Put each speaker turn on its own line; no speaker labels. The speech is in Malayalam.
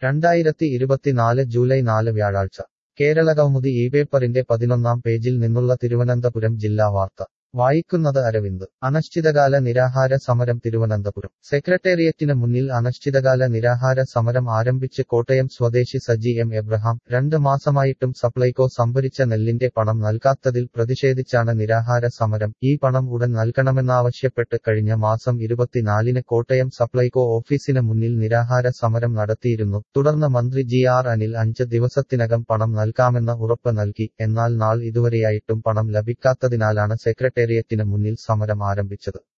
രണ്ടായിരത്തി ഇരുപത്തിനാല് ജൂലൈ നാല് വ്യാഴാഴ്ച കേരളകൗമുദി ഈ പേപ്പറിന്റെ പതിനൊന്നാം പേജിൽ നിന്നുള്ള തിരുവനന്തപുരം ജില്ലാ വാർത്ത വായിക്കുന്നത് അരവിന്ദ് അനിശ്ചിതകാല നിരാഹാര സമരം തിരുവനന്തപുരം സെക്രട്ടേറിയറ്റിന് മുന്നിൽ അനിശ്ചിതകാല നിരാഹാര സമരം ആരംഭിച്ച് കോട്ടയം സ്വദേശി സജി എം എബ്രഹാം രണ്ട് മാസമായിട്ടും സപ്ലൈകോ സംഭരിച്ച നെല്ലിന്റെ പണം നൽകാത്തതിൽ പ്രതിഷേധിച്ചാണ് നിരാഹാര സമരം ഈ പണം ഉടൻ നൽകണമെന്നാവശ്യപ്പെട്ട് കഴിഞ്ഞ മാസം ഇരുപത്തിനാലിന് കോട്ടയം സപ്ലൈകോ ഓഫീസിന് മുന്നിൽ നിരാഹാര സമരം നടത്തിയിരുന്നു തുടർന്ന് മന്ത്രി ജി ആർ അനിൽ അഞ്ച് ദിവസത്തിനകം പണം നൽകാമെന്ന ഉറപ്പ് നൽകി എന്നാൽ നാൾ ഇതുവരെയായിട്ടും പണം ലഭിക്കാത്തതിനാലാണ് സെക്രട്ടേറിയറ്റിന് മുന്നിൽ സമരം ആരംഭിച്ചത്